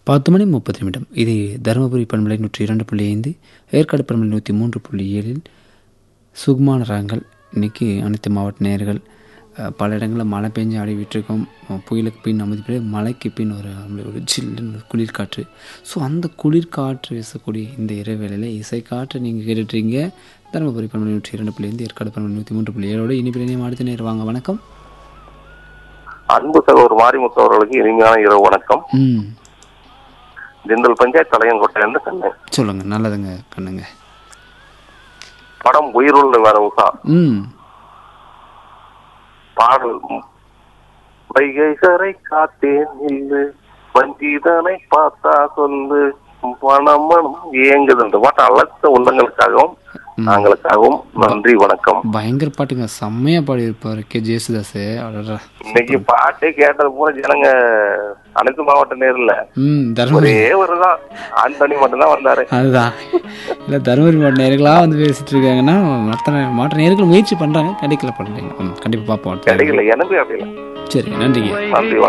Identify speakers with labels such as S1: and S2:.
S1: பத்து மணி முப்பது நிமிடம் இது தருமபுரி பண்பலை நூற்றி இரண்டு புள்ளி ஐந்து ஏற்காடு பண்பலை நூற்றி மூன்று புள்ளி ஏழில் சுகமான ராகங்கள் இன்னைக்கு அனைத்து மாவட்ட நேயர்கள் அஹ், பல இடங்களில் மழை பெஞ்சு ஆடி விட்டுருக்கோம் அஹ், புயலுக்கு பின் அமைதி பிறகு மழைக்கு பின் ஒரு நம்மளுடைய ஒரு சில்லுன்னு ஒரு குளிர்காற்று ஸோ அந்த குளிர்காற்று வீசக்கூடிய இந்த இறைவேளையில் இசை காற்று நீங்கள் கேட்டுட்ருக்கீங்க தருமபுரி பண்பலை நூற்றி இரண்டு புள்ளி ஐந்து ஏற்காடு பண்பலை நூற்றி மூன்று புள்ளி ஏழோடு இனிப்பில் இனியும் அடுத்த நேரம் வாங்க வணக்கம்
S2: அன்பு சகோதரர் மாரிமுத்து அவர்களுக்கு இனிமையான இரவு வணக்கம்
S1: ம்
S2: திண்டல் பஞ்சாயத்து தலையங்கோட்டையிலிருந்து கண்ணன்
S1: சொல்லுங்கள் நல்லதுங்க கண்ணுங்க
S2: படம் உயிருள்ள வரவுசா
S1: ம்
S2: பாடல் வைகைசரை காத்தேன் இல்லு வஞ்சிதனை பார்த்தா சொல்லு மனம் மனம் ஏங்குது இந்த பாட்டு அழைத்த உள்ளங்களுக்காகவும் நாங்களுக்காகவும் நன்றி வணக்கம்
S1: பயங்கர பாட்டுங்க செம்மையா பாடியிருப்பாரு கே ஜேசுதாஸ் அடடா
S2: இன்னைக்கு பாட்டே கேட்டது பூரா ஜனங்க அனைத்து மாவட்ட நேரில்
S1: ம் தருமபுரி
S2: ஒரே ஒரு தான் ஆண்டனி மட்டும்தான் வந்தாரு
S1: அதுதான் இல்லை தருமபுரி மாவட்ட நேர்களாக வந்து பேசிட்டு இருக்காங்கன்னா மற்ற மாவட்ட நேர்கள் முயற்சி பண்ணுறாங்க கிடைக்கல பண்ணுறீங்க ம் கண்டிப்பாக பார்ப்போம்
S2: கிடைக்கல எனக்கு அப்படி இல்லை
S1: சரி நன்றிங்க
S2: நன்றி